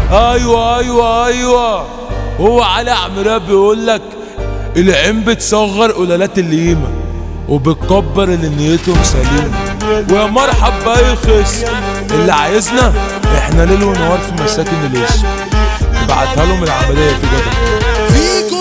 ايوه ايوه ايوه هو علي عمرو بيقول لك العين بتصغر قلالات القيمة وبتكبر اللي نيتهم سليمة ويا مرحب بأي خصم اللي عايزنا احنا ليل ونهار في مساكن الاسم نبعتها لهم العملية في جدع فيكو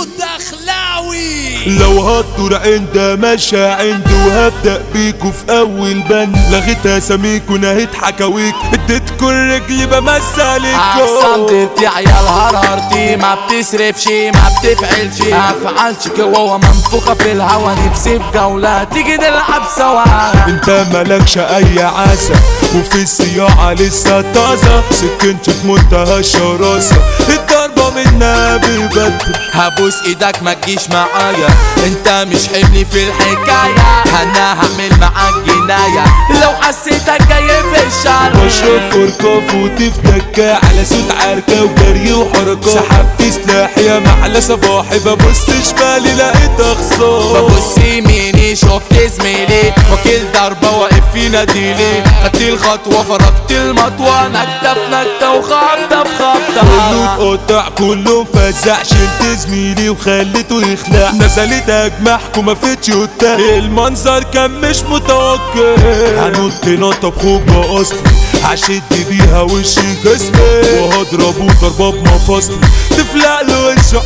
الدخلاوي لو هتدور عند ماشى عندي وهبدأ بيكو في أول بند لغيت أساميكو نهيت حكاويك اديتكو الرجل بمثلكو احسن يا عيال هرارتي ما بتصرفش ما بتفعلش افعالش جوه منفوخه في الهوا نفسي في جوله تيجي نلعب سوا انت مالكش اي عاسة وفي الصياعة لسه طازة سكنت في منتهى الشراسة الضربة منها ببدر هبوس ايدك ما تجيش معايا انت مش حملي في الحكايه انا هعمل معاك جنايه لو حسيتك جاي في الشارع بشرب فرقاف وتفتكة على صوت عركة وجري وحركة سحبت سلاحي يا محلى صباحي ببص شمالي لقيت اخصام ببص يميني شفت زميلي وكيل ضربة واقف في ناديلي خدت الخطوة فرقت المطوة نكتة في نكتة وخبطة في كله خبطة اتقطع كله فزع شلت زميلي وخليته يخلع نزلت اجمعكم ما فتش وتاه المنظر كان مش متوقع هنط نطة بخوجة اصلي هشد بيها وشي جسمي وهضربه ضربة بمفاصلي تفلق له وشه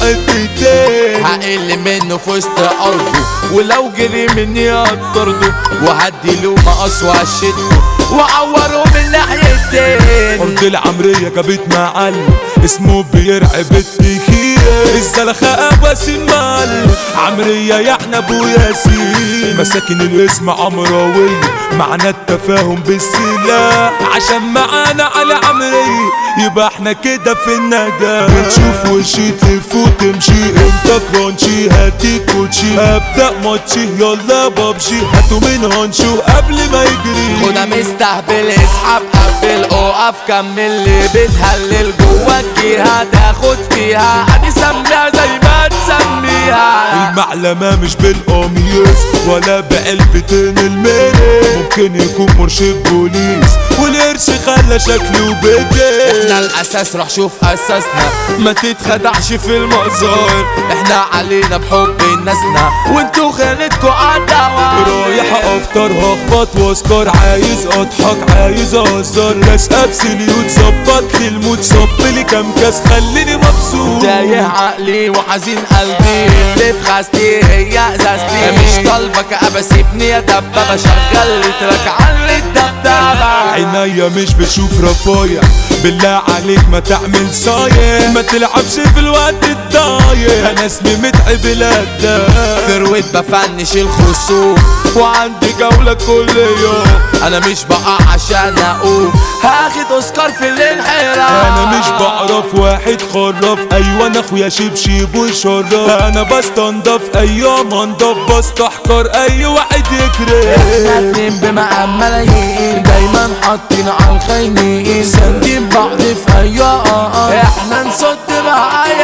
حتتين هقل منه في وسط ارضه ولو جري مني هطرده وهدي له مقص وهشده وعوره من ناحيتين ارض العمرية جابت معلم اسمه بيرعب التكية الزلخة ابوس المال عمرية يعني ابو ياسين مساكن الاسم عمراوية معنى التفاهم بالسلاح عشان معانا على عمرية يبقى احنا كده في النجاة بتشوف وشي تلف وتمشي انت كرانشي هاتي كوتشي ابدأ ماتشي يلا بابجي هاتوا من هانشو قبل ما يجري خدها مستهبل اسحب قبل اقف كمل اللي بتهلل جواك جيها تاخد فيها ادي سميها زي ما تسميها المعلمة مش بالقميص ولا بعلبتين الميري ممكن يكون مرشد بوليس والقرش خلى شكله بدي احنا الاساس روح شوف اساسنا ما تتخدعش في المظاهر احنا علينا بحب ناسنا وانتوا خانتكوا عداوة رايح افطر هخبط واسكر عايز اضحك عايز اهزر ناس ابسليوت ظبط لي المود صب لي كام كاس خليني مبسوط تايه عقلي وحزين قلبي اللي في خاستي هي ازازتي مش طالبك ابقى سيبني يا دبابة شغل تراك علي الدبابة عينيا مش بتشوف رفايع بالله عليك ما تعمل صايع ما تلعبش في الوقت الضايع انا اسمي متعب الاداء ثروت بفنش الخصوم وعندي جولة كل يوم انا مش بقى عشان اقوم هاخد اوسكار في الانحراف انا مش بعرف واحد خرف ايوه انا اخويا شبشب وشرف انا بستنضف ايام انضف بستحقر اي واحد احنا يكره اتنين بمقام ملايين دايما حاطين على الخاينين ساندين بعض في اي آه احنا نصد مع اي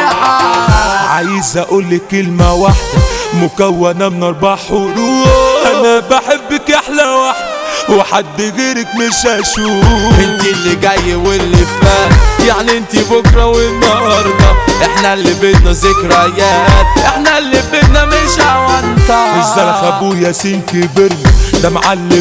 حال عايز اقول لك كلمه واحده مكونه من اربع حروف انا بحبك يا احلى واحده وحد غيرك مش هشوف انت اللي جاي واللي فات يعني انت بكره والنهارده احنا اللي بدنا ذكريات احنا اللي بدنا مش اوانطه الزلخ ابو ياسين كبرنا ده معلم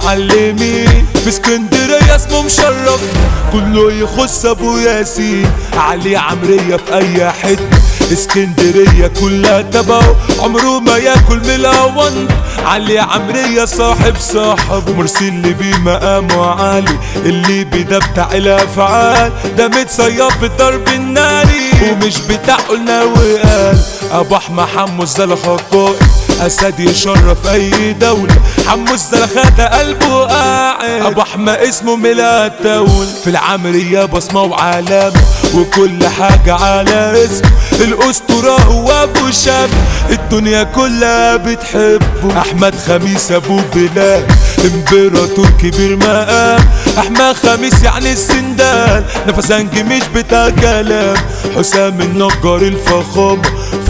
المعلمين في اسكندريه اسمه مشرف كله يخص ابو ياسين علي عمريه في اي حته اسكندريه كلها تبعه عمره ما ياكل من الاون علي عمريه صاحب صاحبه مرسي اللي بيه مقامه عالي اللي بده بتاع الافعال ده متصيب بالضرب الناري ومش بتاع قلنا وقال ابو احمد حمو الزلخه قائد اسد يشرف اي دولة حمو الزلخة ده قلبه قاعد ابو احمد اسمه ميلاد دول في العمرية بصمة وعلامة وكل حاجة على اسم الاسطورة هو ابو شاب الدنيا كلها بتحبه احمد خميس ابو بلال امبراطور كبير مقام احمد خميس يعني السندال نفسانج مش بتاع كلام حسام النجار الفخامة في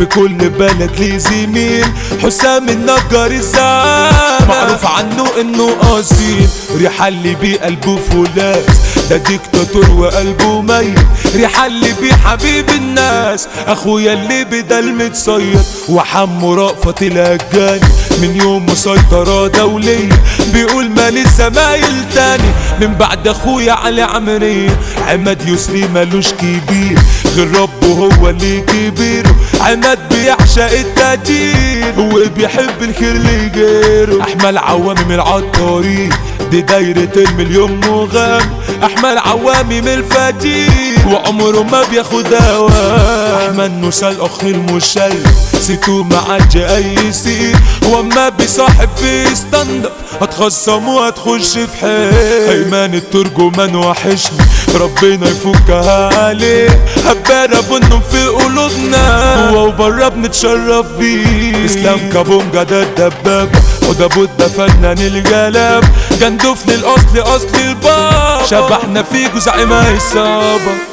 في كل بلد ليه زميل حسام النجار الزعامة معروف عنه انه اصيل ريحة اللي بيه قلبه فولاذ ده ديكتاتور وقلبه ميت ريحة اللي بيه حبيب الناس اخويا اللي بدل متصيد وحمو رأفت الهجاني من يوم مسيطرة دولية بيقول مالي زمايل تاني من بعد اخويا علي عمرية عماد يسري ملوش كبير غير ربه هو اللي كبيره عماد بيعشق التقدير وبيحب الخير لغيره احمد عوامي من العطارين دي دايرة المليون مغام احمد عوامي من الفتيل وعمره ما بياخد هوا احمد موسى الاخ المشل سيتو ما عادش اي سير واما بيصاحب بيستنضف هتخصم وهتخش في حيل ايمان الترجمان وحشني ربنا يفكها عليه هبارة بنهم في قلوبنا جوا وبره بنتشرف بيه اسلام كابونجا ده الدبابة وده بودة فنان الجلاب جندفن الاصل اصل البابا شبحنا في جزع ما يصابك